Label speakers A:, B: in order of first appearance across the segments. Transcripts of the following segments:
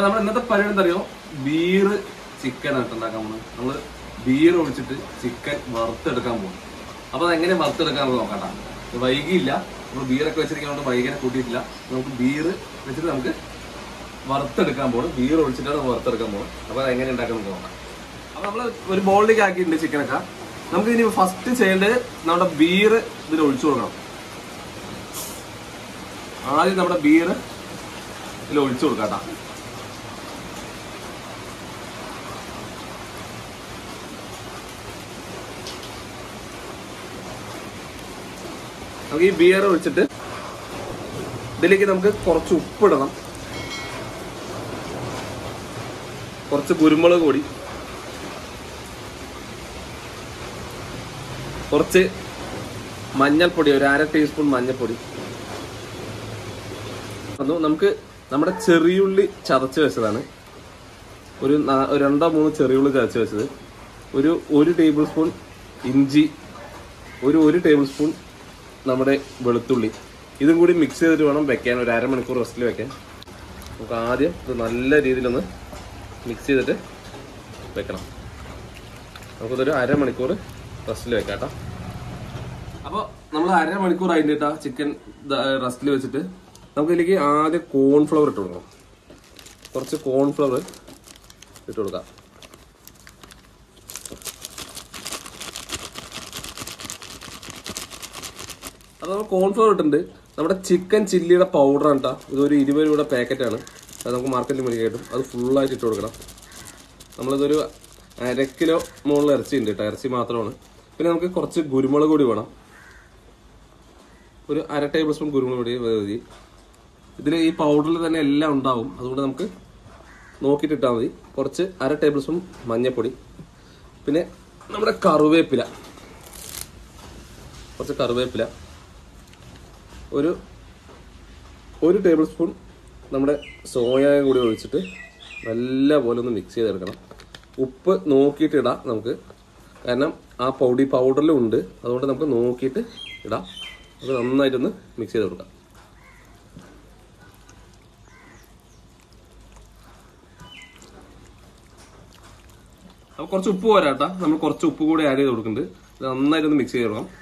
A: അപ്പൊ നമ്മൾ ഇന്നത്തെ പരിപാടി എന്താ അറിയോ ബീറ് ചിക്കൻ ആയിട്ട് ഉണ്ടാക്കാൻ പോകുന്നത് നമ്മള് ബീർ ഒഴിച്ചിട്ട് ചിക്കൻ വറുത്തെടുക്കാൻ പോകും അപ്പൊ അത് എങ്ങനെ വറുത്തെടുക്കാൻ നോക്കട്ടാ ഇത് വൈകിയില്ല നമ്മൾ ബീറൊക്കെ വെച്ചിരിക്കുന്നതുകൊണ്ട് വൈകിനെ കൂട്ടിയിട്ടില്ല നമുക്ക് ബീറ് വെച്ചിട്ട് നമുക്ക് വറുത്തെടുക്കാൻ പോകും ബീർ ഒഴിച്ചിട്ടാണ് വറുത്തെടുക്കാൻ പോകും അപ്പൊ അത് എങ്ങനെ ഉണ്ടാക്കാൻ നമുക്ക് നോക്കാം അപ്പൊ നമ്മള് ഒരു ബോളിലേക്ക് ആക്കിയിട്ടുണ്ട് ചിക്കനൊക്കെ നമുക്ക് ഇനി ഫസ്റ്റ് ചെയ്യേണ്ടത് നമ്മുടെ ബീർ ഇതിൽ ഒഴിച്ചു കൊടുക്കണം ആദ്യം നമ്മുടെ ബീർ ഇതിൽ ഒഴിച്ചു കൊടുക്കാട്ടാ നമുക്ക് ഈ ബിയർ ഒഴിച്ചിട്ട് ഇതിലേക്ക് നമുക്ക് കുറച്ച് ഉപ്പിടണം കുറച്ച് കുരുമുളക് പൊടി കുറച്ച് മഞ്ഞൾപ്പൊടി ഒരു അര ടീസ്പൂൺ മഞ്ഞൾപ്പൊടി അത് നമുക്ക് നമ്മുടെ ചെറിയുള്ളി ചതച്ച് വെച്ചതാണ് ഒരു നാ- ഒരു രണ്ടോ മൂന്നോ ചെറിയുള്ളി ചതച്ച് വെച്ചത് ഒരു ഒരു ടേബിൾ സ്പൂൺ ഇഞ്ചി ഒരു ഒരു ടേബിൾ സ്പൂൺ നമ്മുടെ വെളുത്തുള്ളി ഇതും കൂടി മിക്സ് ചെയ്തിട്ട് വേണം വെക്കാൻ ഒരു അരമണിക്കൂർ റെസ്റ്റിൽ വെക്കാൻ നമുക്ക് ആദ്യം ഇത് നല്ല രീതിയിലൊന്ന് മിക്സ് ചെയ്തിട്ട് വെക്കണം നമുക്കിതൊരു അരമണിക്കൂർ റെസ്റ്റിൽ വെക്കാം കേട്ടോ അപ്പോൾ നമ്മൾ അരമണിക്കൂർ ആയിട്ടാ ചിക്കൻ റെസ്റ്റിൽ വെച്ചിട്ട് നമുക്ക് ഇതിലേക്ക് ആദ്യം കോൺഫ്ലവർ ഇട്ട് കൊടുക്കണം കുറച്ച് കോൺഫ്ലവർ ഇട്ട് കൊടുക്കാം അത് നമ്മൾ കോൺഫ്ലവർ ഇട്ടിട്ടുണ്ട് നമ്മുടെ ചിക്കൻ ചില്ലിയുടെ പൗഡറാണ് കേട്ടോ ഇതൊരു ഇരുപത് രൂപയുടെ പാക്കറ്റാണ് അത് നമുക്ക് മാർക്കറ്റിൽ മേടിക്കാൻ കിട്ടും അത് ഫുള്ളായിട്ട് ഇട്ട് കൊടുക്കണം നമ്മളിതൊരു അര കിലോ മുകളിൽ ഇറച്ചി ഉണ്ട് കേട്ടോ ഇറച്ചി മാത്രമാണ് പിന്നെ നമുക്ക് കുറച്ച് കുരുമുളക് പൊടി വേണം ഒരു അര ടേബിൾ സ്പൂൺ കുരുമുളക് പൊടി മതി ഇതിൽ ഈ പൗഡറിൽ തന്നെ എല്ലാം ഉണ്ടാവും അതുകൊണ്ട് നമുക്ക് നോക്കിയിട്ട് ഇട്ടാൽ മതി കുറച്ച് അര ടേബിൾ സ്പൂൺ മഞ്ഞൾപ്പൊടി പിന്നെ നമ്മുടെ കറുവേപ്പില കുറച്ച് കറുവേപ്പില ഒരു ഒരു ടേബിൾ സ്പൂൺ നമ്മുടെ സോയായും കൂടി ഒഴിച്ചിട്ട് നല്ല പോലെ ഒന്ന് മിക്സ് ചെയ്തെടുക്കണം ഉപ്പ് നോക്കിയിട്ട് ഇടാം നമുക്ക് കാരണം ആ പൗഡി പൗഡറിലും ഉണ്ട് അതുകൊണ്ട് നമുക്ക് നോക്കിയിട്ട് ഇടാം നമുക്ക് നന്നായിട്ടൊന്ന് മിക്സ് ചെയ്ത് കൊടുക്കാം അപ്പോൾ കുറച്ച് ഉപ്പ് പോരാട്ടാ നമ്മൾ കുറച്ച് ഉപ്പ് കൂടി ആഡ് ചെയ്ത് കൊടുക്കുന്നുണ്ട് ഇത് നന്നായിട്ടൊന്ന് മിക്സ് ചെയ്ത് കൊടുക്കണം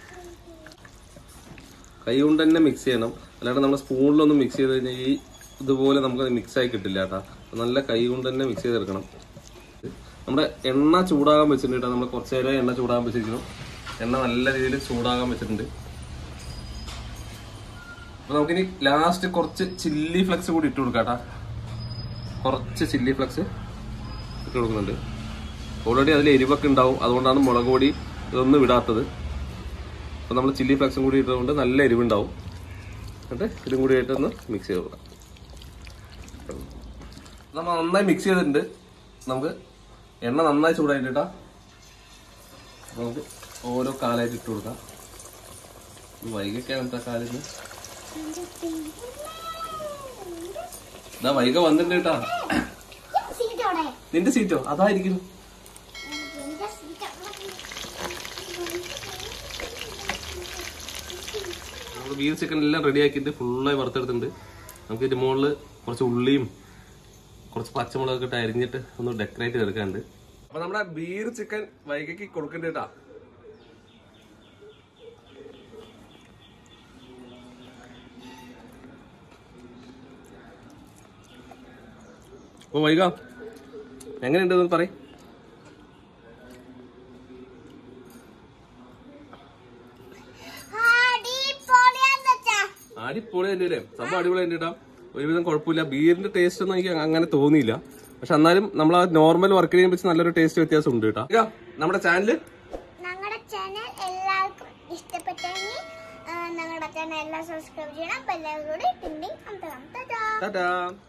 A: കൈ കൊണ്ട് തന്നെ മിക്സ് ചെയ്യണം അല്ലാണ്ട് നമ്മൾ സ്പൂണിലൊന്നും മിക്സ് ചെയ്ത് കഴിഞ്ഞാൽ ഈ ഇതുപോലെ നമുക്ക് മിക്സ് ആയി കിട്ടില്ല കേട്ടാ നല്ല കൈ കൊണ്ട് തന്നെ മിക്സ് ചെയ്തെടുക്കണം നമ്മുടെ എണ്ണ ചൂടാകാൻ വെച്ചിട്ടുണ്ട് കേട്ടോ നമ്മൾ കുറച്ച് നേരം എണ്ണ ചൂടാകാൻ വെച്ചിരിക്കുന്നു എണ്ണ നല്ല രീതിയിൽ ചൂടാകാൻ വെച്ചിട്ടുണ്ട് അപ്പൊ നമുക്കിനി ലാസ്റ്റ് കുറച്ച് ചില്ലി ഫ്ലെക്സ് കൂടി ഇട്ട് കൊടുക്കാം കേട്ടാ കുറച്ച് ചില്ലി ഫ്ലെക്സ് ഇട്ട് കൊടുക്കുന്നുണ്ട് ഓൾറെഡി അതിൽ എരിവൊക്കെ ഉണ്ടാവും അതുകൊണ്ടാണ് മുളക് പൊടി ഇതൊന്നും വിടാത്തത് അപ്പോൾ നമ്മൾ ചില്ലി ഫ്ലെക്സും കൂടി ഇട്ടതുകൊണ്ട് നല്ല എരിവുണ്ടാവും എന്നിട്ട് ഇതും കൂടി ആയിട്ട് ഒന്ന് മിക്സ് ചെയ്ത് കൊടുക്കാം നമ്മൾ നന്നായി മിക്സ് ചെയ്തിട്ടുണ്ട് നമുക്ക് എണ്ണ നന്നായി ചൂടായിട്ട് ഇട്ടാ നമുക്ക് ഓരോ കാലായിട്ട് ഇട്ട് കൊടുക്കാം ഇത് വൈകൊക്കെയാണ് കേട്ടോ കാലിന് ഇതാ വൈക വന്നിട്ടുണ്ട് കേട്ടാ
B: സീറ്റോടെ
A: നിന്റെ സീറ്റോ അതായിരിക്കുന്നു
B: എന്റെ സീറ്റ്
A: നമ്മൾ ബീർ ചിക്കൻ എല്ലാം റെഡി ആക്കിയിട്ട് ഫുള്ളായി വറുത്തെടുത്തിട്ടുണ്ട് നമുക്ക് ഇതിന്റെ മുകളിൽ കുറച്ച് ഉള്ളിയും കുറച്ച് പച്ചമുളകൊക്കെ ഇട്ട് അരിഞ്ഞിട്ട് ഒന്ന് ഡെക്കറേറ്റ് ചെയ്തെടുക്കാനുണ്ട് അപ്പൊ നമ്മുടെ ബീർ ചിക്കൻ വൈകയ്ക്ക് കൊടുക്കണ്ട കേട്ടാ ഓ വൈക എങ്ങനെയുണ്ടെന്ന് പറയും
B: അടിപൊളിയാന്ന് വെച്ചാ
A: അടിപൊളി തന്നെ അല്ലേ സംഭവം അടിപൊളി തന്നെ കേട്ടോ ഒരുവിധം കുഴപ്പമില്ല ബീറിന്റെ ടേസ്റ്റ് ഒന്നും എനിക്ക് അങ്ങനെ തോന്നിയില്ല പക്ഷെ എന്നാലും നമ്മൾ ആ നോർമൽ വർക്ക് ചെയ്യുമ്പോൾ വെച്ച് നല്ലൊരു ടേസ്റ്റ് വ്യത്യാസം ഉണ്ട് കേട്ടോ ഇതാ, നമ്മുടെ ചാനല്
B: ഞങ്ങളുടെ ചാനൽ എല്ലാവർക്കും ഇഷ്ടപ്പെട്ടെങ്കിൽ ഞങ്ങളുടെ ചാനൽ എല്ലാം സബ്സ്ക്രൈബ് ചെയ്യണം ബെല്ലൈക്കൺ കൂടി ടിങ് ടിങ് അമർത്തണം ടാറ്റാ
A: ടാറ്റാ